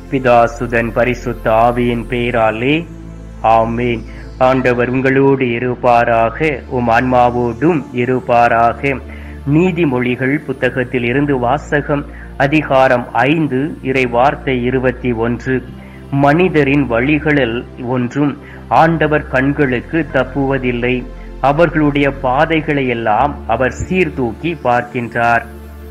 பிதாசுதன் பரிசுத்த ஆவியின் பெயராலே ஆமேன் ஆண்டவர் உங்களோடு இருப்பாராக உம் ஆன்மாவோடும் இருப்பாராக நீதிமொழிகள் புத்தகத்தில் இருந்து வாசகம் அதிகாரம் ஐந்து இறை வார்த்தை இருபத்தி ஒன்று மனிதரின் வழிகளில் ஒன்றும் ஆண்டவர் கண்களுக்கு தப்புவதில்லை அவர்களுடைய பாதைகளை எல்லாம் அவர் சீர்தூக்கி பார்க்கின்றார்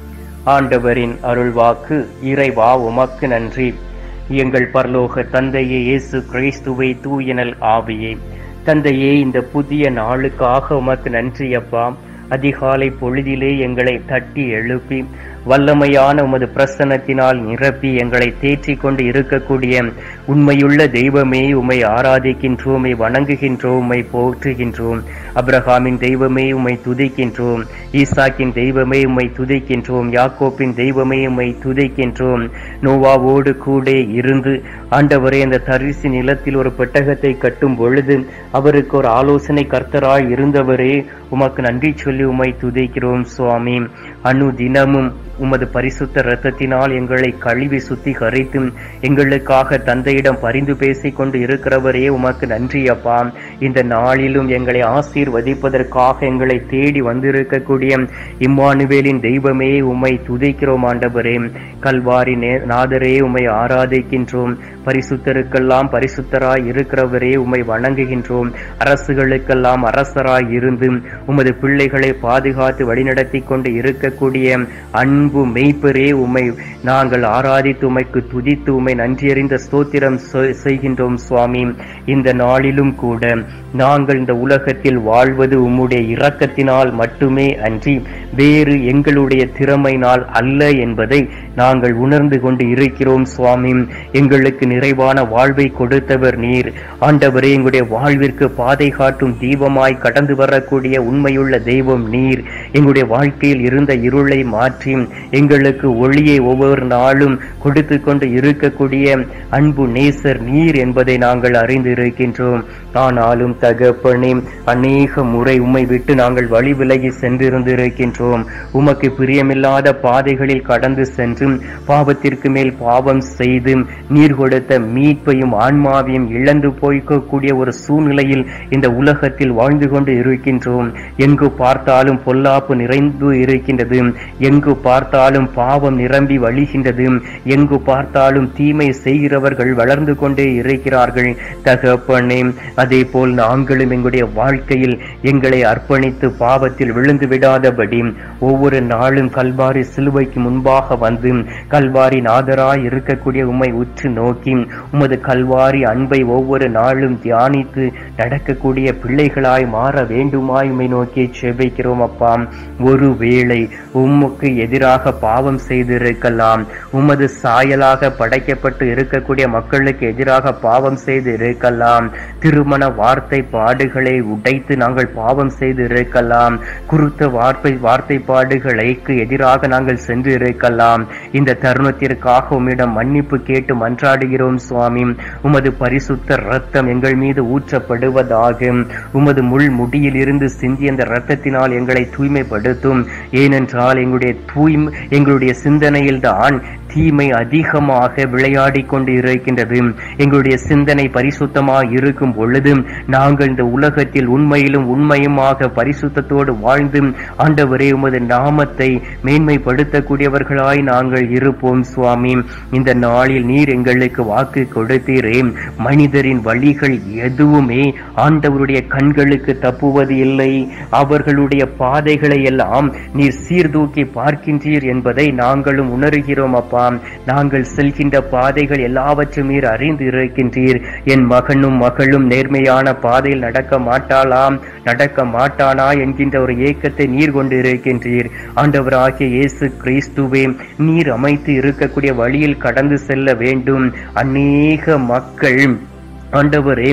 ஆண்டவரின் அருள்வாக்கு இறைவா உமக்கு நன்றி எங்கள் பரலோக தந்தையே இயேசு கிறிஸ்துவை தூயனல் ஆவியே தந்தையே இந்த புதிய நாளுக்காக உமக்கு நன்றி அப்பா அதிகாலை பொழுதிலே எங்களை தட்டி எழுப்பி வல்லமையான உமது பிரசன்னத்தினால் நிரப்பி எங்களை தேற்றிக் கொண்டு இருக்கக்கூடிய உண்மையுள்ள தெய்வமே உம்மை ஆராதிக்கின்றோம் உம்மை வணங்குகின்றோம் உம்மை போற்றுகின்றோம் அப்ரஹாமின் தெய்வமே உம்மை துதிக்கின்றோம் ஈசாக்கின் தெய்வமே உம்மை துதிக்கின்றோம் யாக்கோப்பின் தெய்வமே உம்மை துதிக்கின்றோம் நோவாவோடு கூட இருந்து ஆண்டவரே அந்த தரிசு நிலத்தில் ஒரு பெட்டகத்தை கட்டும் பொழுது அவருக்கு ஒரு ஆலோசனை கர்த்தராய் இருந்தவரே உமக்கு நன்றி சொல்லி உம்மை துதிக்கிறோம் சுவாமி அணு தினமும் உமது பரிசுத்த இரத்தத்தினால் எங்களை கழுவி சுத்திகரித்து எங்களுக்காக தந்தையிடம் பரிந்து பேசிக் கொண்டு இருக்கிறவரே உமக்கு நன்றி அப்பா இந்த நாளிலும் எங்களை ஆசீர்வதிப்பதற்காக எங்களை தேடி வந்திருக்கக்கூடிய இம்மானுவேலின் தெய்வமே உம்மை துதிக்கிறோம் ஆண்டவரே கல்வாரி நே- நாதரே உம்மை ஆராதிக்கின்றோம் பரிசுத்தருக்கெல்லாம் பரிசுத்தராய் இருக்கிறவரே உம்மை வணங்குகின்றோம் அரசுகளுக்கெல்லாம் அரசராய் இருந்து உமது பிள்ளைகளை பாதுகாத்து வழிநடத்தி கொண்டு இருக்கக்கூடிய அன்பு மெய்ப்பரே உம்மை நாங்கள் ஆராதித்து உமைக்கு துதித்து உம்மை நன்றியறிந்த ஸ்தோத்திரம் செ- செய்கின்றோம் சுவாமி இந்த நாளிலும் கூட நாங்கள் இந்த உலகத்தில் வாழ்வது உம்முடைய இரக்கத்தினால் மட்டுமே அன்றி வேறு எங்களுடைய திறமையினால் அல்ல என்பதை நாங்கள் உணர்ந்து கொண்டு இருக்கிறோம் சுவாமி எங்களுக்கு நிறைவான வாழ்வை கொடுத்தவர் நீர் ஆண்டவரே எங்களுடைய வாழ்விற்கு பாதை காட்டும் தீபமாய் கடந்து வரக்கூடிய உண்மையுள்ள தெய்வம் நீர் எங்களுடைய வாழ்க்கையில் இருந்த இருளை மாற்றி எங்களுக்கு ஒளியை ஒவ்வொரு நாளும் கொடுத்து கொண்டு இருக்கக்கூடிய அன்பு நேசர் நீர் என்பதை நாங்கள் அறிந்து இருக்கின்றோம் ஆனாலும் தகப்பனே அநேக முறை உம்மை விட்டு நாங்கள் வழி விலகி சென்றிருந்து இருக்கின்றோம் உமக்கு பிரியமில்லாத பாதைகளில் கடந்து சென்று பாவத்திற்கு மேல் பாவம் செய்து நீர் கொடுத்த மீட்பையும் ஆன்மாவையும் இழந்து போய்க்கக்கூடிய ஒரு சூழ்நிலையில் இந்த உலகத்தில் வாழ்ந்து கொண்டு இருக்கின்றோம் எங்கு பார்த்தாலும் பொல்லாப்பு நிறைந்து இருக்கின்றது எங்கு பார்த்தாலும் பாவம் நிரம்பி வழிகின்றது எங்கு பார்த்தாலும் தீமை செய்கிறவர்கள் வளர்ந்து கொண்டே இருக்கிறார்கள் தகப்பனே அதே போல் நாங்களும் எங்களுடைய வாழ்க்கையில் எங்களை அர்ப்பணித்து பாவத்தில் விழுந்து விடாதபடி ஒவ்வொரு நாளும் கல்வாரி சிலுவைக்கு முன்பாக வந்து கல்வாரி நாதராய் இருக்கக்கூடிய உம்மை உற்று நோக்கி உமது கல்வாரி அன்பை ஒவ்வொரு நாளும் தியானித்து நடக்கக்கூடிய பிள்ளைகளாய் மாற வேண்டுமாய் உம்மை நோக்கி செபிக்கிறோம் அப்பா ஒருவேளை உம்முக்கு எதிராக பாவம் செய்திருக்கலாம் உமது சாயலாக படைக்கப்பட்டு இருக்கக்கூடிய மக்களுக்கு எதிராக பாவம் செய்து இருக்கலாம் திருமண வார்த்தை பாடுகளை உடைத்து நாங்கள் பாவம் செய்து இருக்கலாம் குருத்த வார்த்தை வார்த்தை பாடுகளுக்கு எதிராக நாங்கள் சென்று இருக்கலாம் இந்த தருணத்திற்காக உம்மிடம் மன்னிப்பு கேட்டு மன்றாடுகிறோம் சுவாமி உமது பரிசுத்த ரத்தம் எங்கள் மீது ஊற்றப்படுவதாக உமது முள் முடியில் இருந்து சிந்திய அந்த ரத்தத்தினால் எங்களை தூய்மைப்படுத்தும் ஏனென்றால் எங்களுடைய தூய்மை எங்களுடைய சிந்தனையில் தான் தீமை அதிகமாக விளையாடி கொண்டு இருக்கின்றது எங்களுடைய சிந்தனை பரிசுத்தமாக இருக்கும் பொழுது நாங்கள் இந்த உலகத்தில் உண்மையிலும் உண்மையுமாக பரிசுத்தத்தோடு வாழ்ந்து ஆண்டவரே உமது நாமத்தை மேன்மைப்படுத்தக்கூடியவர்களாய் நாங்கள் இருப்போம் சுவாமி இந்த நாளில் நீர் எங்களுக்கு வாக்கு கொடுத்தீரே மனிதரின் வழிகள் எதுவுமே ஆண்டவருடைய கண்களுக்கு தப்புவது இல்லை அவர்களுடைய பாதைகளை எல்லாம் நீர் சீர்தூக்கி பார்க்கின்றீர் என்பதை நாங்களும் உணர்கிறோம் அப்பா நாங்கள் செல்கின்ற பாதைகள் எல்லாவற்றும் நீர் அறிந்து இருக்கின்றீர் என் மகனும் மகளும் நேர்மையான பாதையில் நடக்க மாட்டாளாம் நடக்க மாட்டானா என்கின்ற ஒரு ஏக்கத்தை நீர் கொண்டு இருக்கின்றீர் ஆண்டவராகிய இயேசு கிறிஸ்துவே நீர் அமைத்து இருக்கக்கூடிய வழியில் கடந்து செல்ல வேண்டும் அநேக மக்கள் ஆண்டவரே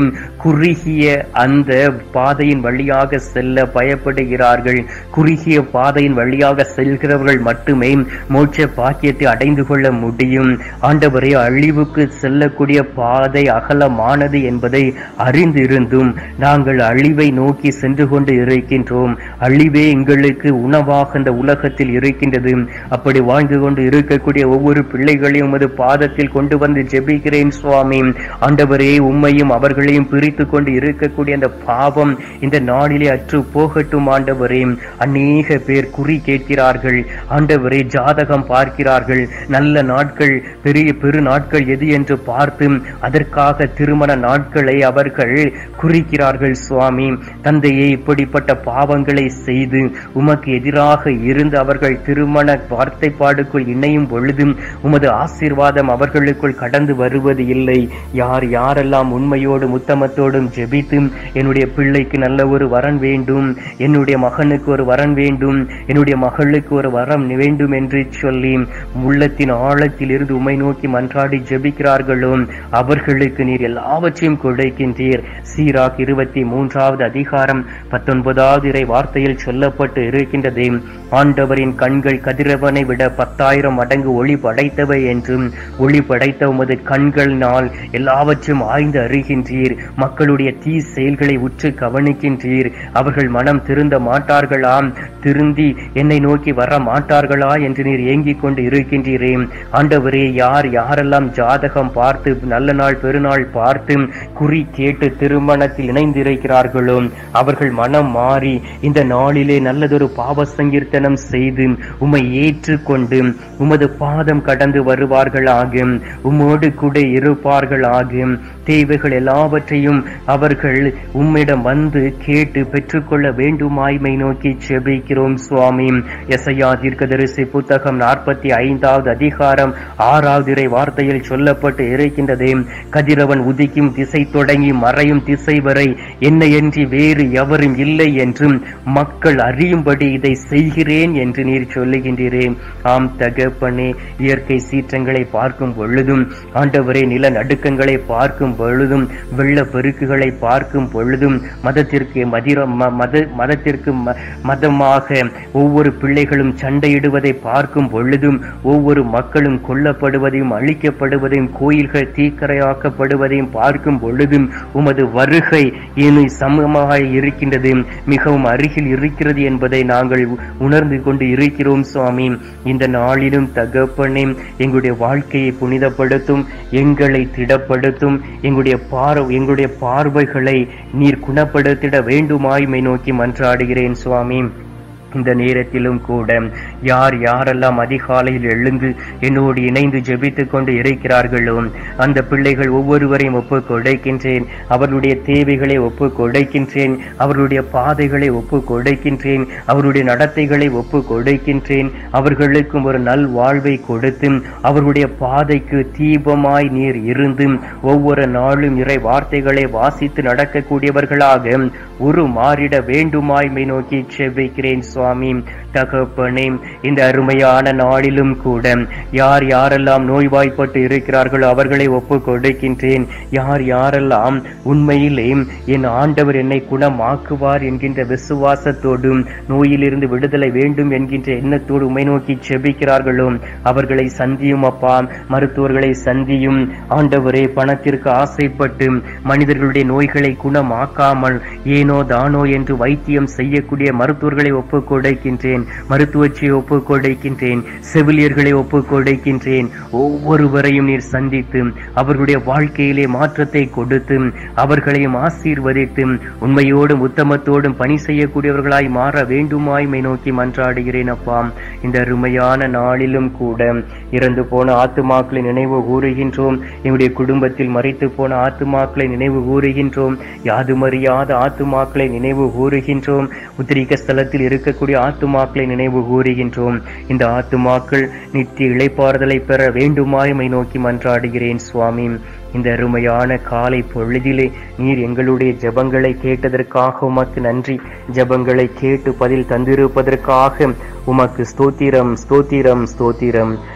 குறுகிய அந்த பாதையின் வழியாக செல்ல பயப்படுகிறார்கள் குறுகிய பாதையின் வழியாக செல்கிறவர்கள் மட்டுமே மோட்ச பாக்கியத்தை அடைந்து கொள்ள முடியும் ஆண்டவரே அழிவுக்கு செல்லக்கூடிய பாதை அகலமானது என்பதை அறிந்திருந்தும் நாங்கள் அழிவை நோக்கி சென்று கொண்டு இருக்கின்றோம் அழிவே எங்களுக்கு உணவாக இந்த உலகத்தில் இருக்கின்றது அப்படி வாழ்ந்து கொண்டு இருக்கக்கூடிய ஒவ்வொரு பிள்ளைகளையும் உமது பாதத்தில் கொண்டு வந்து ஜெபிக்கிறேன் சுவாமி ஆண்டவரே உம்மையும் அவர்களையும் பிரித்து கொண்டு இருக்கக்கூடிய அந்த பாவம் இந்த நாளிலே அற்று போகட்டும் ஆண்டவரே அநேக பேர் குறி கேட்கிறார்கள் ஆண்டவரே ஜாதகம் பார்க்கிறார்கள் நல்ல நாட்கள் பெரிய பெரு நாட்கள் எது என்று பார்த்து அதற்காக திருமண நாட்களை அவர்கள் குறிக்கிறார்கள் சுவாமி தந்தையே இப்படிப்பட்ட பாவங்களை செய்து உமக்கு எதிராக இருந்து அவர்கள் திருமண வார்த்தைப்பாடுக்குள் இணையும் பொழுதும் உமது ஆசீர்வாதம் அவர்களுக்குள் கடந்து வருவது இல்லை யார் யாரெல்லாம் உண்மையோடும் உத்தமத்தோடும் ஜெபித்து என்னுடைய பிள்ளைக்கு நல்ல ஒரு வரன் வேண்டும் என்னுடைய மகனுக்கு ஒரு வரன் வேண்டும் என்னுடைய மகளுக்கு ஒரு வரம் வேண்டும் என்று சொல்லி உள்ளத்தின் ஆழத்தில் இருந்து உமை நோக்கி மன்றாடி ஜெபிக்கிறார்களோ அவர்களுக்கு நீர் எல்லாவற்றையும் கொடுக்கின்றீர் சீராக் இருபத்தி மூன்றாவது அதிகாரம் பத்தொன்பதாவது இறை வார்த்தையில் சொல்லப்பட்டு இருக்கின்றது ஆண்டவரின் கண்கள் கதிரவனை விட பத்தாயிரம் மடங்கு ஒளி படைத்தவை என்றும் ஒளி படைத்த உமது கண்களினால் எல்லாவற்றையும் ஆய்ந்து அறிகின்றீர் மக்களுடைய தீ செயல்களை உற்று கவனிக்கின்றீர் அவர்கள் மனம் திருந்த மாட்டார்களாம் திருந்தி என்னை நோக்கி வர மாட்டார்களா என்று நீர் ஏங்கிக் கொண்டு இருக்கின்றீரே ஆண்டவரே யார் யாரெல்லாம் ஜாதகம் பார்த்து நல்ல நாள் பெருநாள் பார்த்து குறி கேட்டு திருமணத்தில் இணைந்திருக்கிறார்களோ அவர்கள் மனம் மாறி இந்த நாளிலே நல்லதொரு பாவ சங்கீர்த்தனம் செய்து உம்மை ஏற்றுக்கொண்டு உமது பாதம் கடந்து வருவார்களாக உம்மோடு கூட இருப்பார்களாக தேவைகள் எல்லாவற்றையும் அவர்கள் உம்மிடம் வந்து கேட்டு பெற்றுக்கொள்ள வேண்டுமாய்மை நோக்கி செபிக்கிறோம் சுவாமி எசையா தீர்க்கதரிசி புத்தகம் நாற்பத்தி ஐந்தாவது அதிகாரம் ஆறாவது இறை வார்த்தையில் சொல்லப்பட்டு இருக்கின்றதே கதிரவன் உதிக்கும் திசை தொடங்கி மறையும் திசை வரை என்னை என்று வேறு எவரும் இல்லை என்றும் மக்கள் அறியும்படி இதை செய்கிறேன் என்று நீர் சொல்லுகின்றீரே ஆம் தகப்பனே இயற்கை சீற்றங்களை பார்க்கும் பொழுதும் ஆண்டவரே நில நடுக்கங்களை பார்க்கும் பொழுதும் வெள்ள பெருக்குகளை பார்க்கும் பொழுதும் மதத்திற்கு மதிர ம- மத மதத்திற்கு ம- மதமாக ஒவ்வொரு பிள்ளைகளும் சண்டையிடுவதை பார்க்கும் பொழுதும் ஒவ்வொரு மக்களும் கொல்லப்படுவதையும் அழிக்கப்படுவதையும் கோயில்கள் தீக்கரையாக்கப்படுவதையும் பார்க்கும் பொழுதும் உமது வருகை இனி சமமாக இருக்கின்றது மிகவும் அருகில் இருக்கிறது என்பதை நாங்கள் உ- உணர்ந்து கொண்டு இருக்கிறோம் சுவாமி இந்த நாளிலும் தகப்பனே எங்களுடைய வாழ்க்கையை புனிதப்படுத்தும் எங்களை திடப்படுத்தும் எங்களுடைய பார் எங்களுடைய பார்வைகளை நீர் குணப்படுத்திட வேண்டுமாய்மை நோக்கி மன்றாடுகிறேன் சுவாமி இந்த நேரத்திலும் கூட யார் யாரெல்லாம் அதிகாலையில் எழுந்து என்னோடு இணைந்து ஜெபித்துக் கொண்டு இருக்கிறார்களோ அந்த பிள்ளைகள் ஒவ்வொருவரையும் ஒப்பு கொடுக்கின்றேன் அவர்களுடைய தேவைகளை ஒப்பு கொடுக்கின்றேன் அவர்களுடைய பாதைகளை ஒப்பு கொடுக்கின்றேன் அவருடைய நடத்தைகளை ஒப்பு கொடுக்கின்றேன் அவர்களுக்கும் ஒரு நல் வாழ்வை கொடுத்து அவர்களுடைய பாதைக்கு தீபமாய் நீர் இருந்து ஒவ்வொரு நாளும் இறை வார்த்தைகளை வாசித்து நடக்கக்கூடியவர்களாக உரு மாறிட வேண்டுமாய்மை நோக்கி செவ்விக்கிறேன் சுவாமி தகப்பனே இந்த அருமையான நாளிலும் கூட யார் யாரெல்லாம் நோய்வாய்ப்பட்டு இருக்கிறார்களோ அவர்களை ஒப்பு கொடுக்கின்றேன் யார் யாரெல்லாம் உண்மையிலே என் ஆண்டவர் என்னை குணமாக்குவார் என்கின்ற விசுவாசத்தோடும் நோயிலிருந்து விடுதலை வேண்டும் என்கின்ற எண்ணத்தோடு உமை நோக்கி செபிக்கிறார்களோ அவர்களை சந்தியும் அப்பா மருத்துவர்களை சந்தியும் ஆண்டவரே பணத்திற்கு ஆசைப்பட்டு மனிதர்களுடைய நோய்களை குணமாக்காமல் ஏனோ தானோ என்று வைத்தியம் செய்யக்கூடிய மருத்துவர்களை ஒப்புக் கொடுக்கின்றேன் மருத்துவச்சியை ஒப்புக் கொடுக்கின்றேன் செவிலியர்களை ஒப்புக் கொடுக்கின்றேன் ஒவ்வொருவரையும் நீர் சந்தித்து அவர்களுடைய வாழ்க்கையிலே மாற்றத்தை கொடுத்து அவர்களையும் ஆசீர்வதித்து உண்மையோடும் உத்தமத்தோடும் பணி செய்யக்கூடியவர்களாய் மாற வேண்டுமாய்மை நோக்கி மன்றாடுகிறேன் அப்பா இந்த அருமையான நாளிலும் கூட இறந்து போன ஆத்துமாக்களை நினைவு கூறுகின்றோம் எங்களுடைய குடும்பத்தில் மறைத்து போன ஆத்துமாக்களை நினைவு கூறுகின்றோம் யாதுமறியாத ஆத்துமாக்களை நினைவு கூறுகின்றோம் உத்திரிக்க ஸ்தலத்தில் இருக்கக்கூடிய ஆத்துமாக்களை நினைவு கூறுகின்றோம் இந்த ஆத்துமாக்கள் நித்திய இளைப்பாறுதலை பெற வேண்டுமாய்மை நோக்கி மன்றாடுகிறேன் சுவாமி இந்த அருமையான காலை பொழுதிலே நீர் எங்களுடைய ஜெபங்களை கேட்டதற்காக உமக்கு நன்றி ஜெபங்களை கேட்டு பதில் தந்திருப்பதற்காக உமக்கு ஸ்தோத்திரம் ஸ்தோத்திரம் ஸ்தோத்திரம்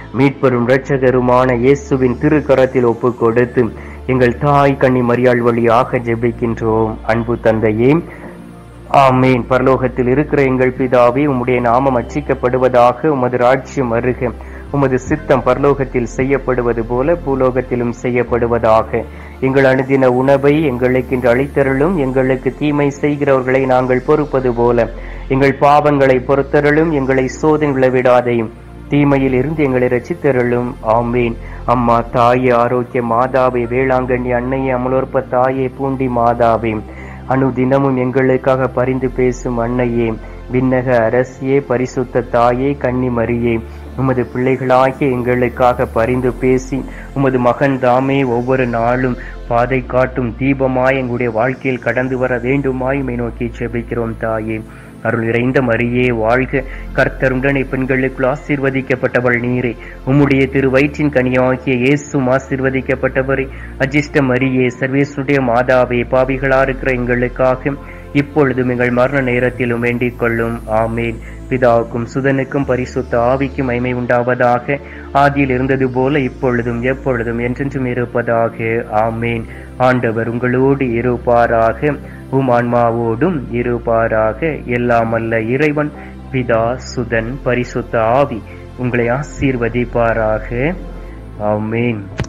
மீட்பெரும் இரட்சகருமான இயேசுவின் திருக்கரத்தில் ஒப்புக் கொடுத்து எங்கள் தாய் கன்னி மரியாள் வழியாக ஜெபிக்கின்றோம் அன்பு தந்தையே ஆமேன் பரலோகத்தில் இருக்கிற எங்கள் பிதாவே உம்முடைய நாமம் அச்சிக்கப்படுவதாக உமது ராஜ்யம் அருக உமது சித்தம் பரலோகத்தில் செய்யப்படுவது போல பூலோகத்திலும் செய்யப்படுவதாக எங்கள் அனுதின உணவை எங்களுக்கு இன்று அளித்தருளும் எங்களுக்கு தீமை செய்கிறவர்களை நாங்கள் பொறுப்பது போல எங்கள் பாவங்களை பொறுத்தருளும் எங்களை சோதனை விடாதையும் தீமையில் இருந்து எங்களை ரசித்தருளும் ஆமீன் அம்மா தாயே ஆரோக்கிய மாதாவே வேளாங்கண்ணி அன்னையே அமலோற்ப தாயே பூண்டி மாதாவே அனுதினமும் எங்களுக்காக பரிந்து பேசும் அன்னையே விண்ணக அரசியே பரிசுத்த தாயே கன்னி மரியே உமது பிள்ளைகளாகிய எங்களுக்காக பரிந்து பேசி உமது மகன் தாமே ஒவ்வொரு நாளும் பாதை காட்டும் தீபமாய் எங்களுடைய வாழ்க்கையில் கடந்து வர வேண்டுமாய் மை நோக்கி செபிக்கிறோம் தாயே அருள் நிறைந்த மரியே வாழ்க கர்த்தருடன் பெண்களுக்குள் ஆசீர்வதிக்கப்பட்டவள் நீரே உம்முடைய திரு வயிற்றின் கனியாகிய இயேசும் ஆசீர்வதிக்கப்பட்டவரே அஜிஷ்ட மரியே சர்வேசுடைய மாதாவே பாவிகளா இருக்கிற எங்களுக்காக இப்பொழுதும் எங்கள் மரண நேரத்திலும் வேண்டிக் கொள்ளும் ஆமேன் பிதாவுக்கும் சுதனுக்கும் பரிசுத்த ஆவிக்கும் மைமை உண்டாவதாக ஆதியில் இருந்தது போல இப்பொழுதும் எப்பொழுதும் என்றென்றும் இருப்பதாக ஆமேன் ஆண்டவர் உங்களோடு இருப்பாராக உம் ஆன்மாவோடும் இருப்பாராக எல்லாம் அல்ல இறைவன் பிதா சுதன் பரிசுத்த ஆவி உங்களை ஆசீர்வதிப்பாராக ஆமேன்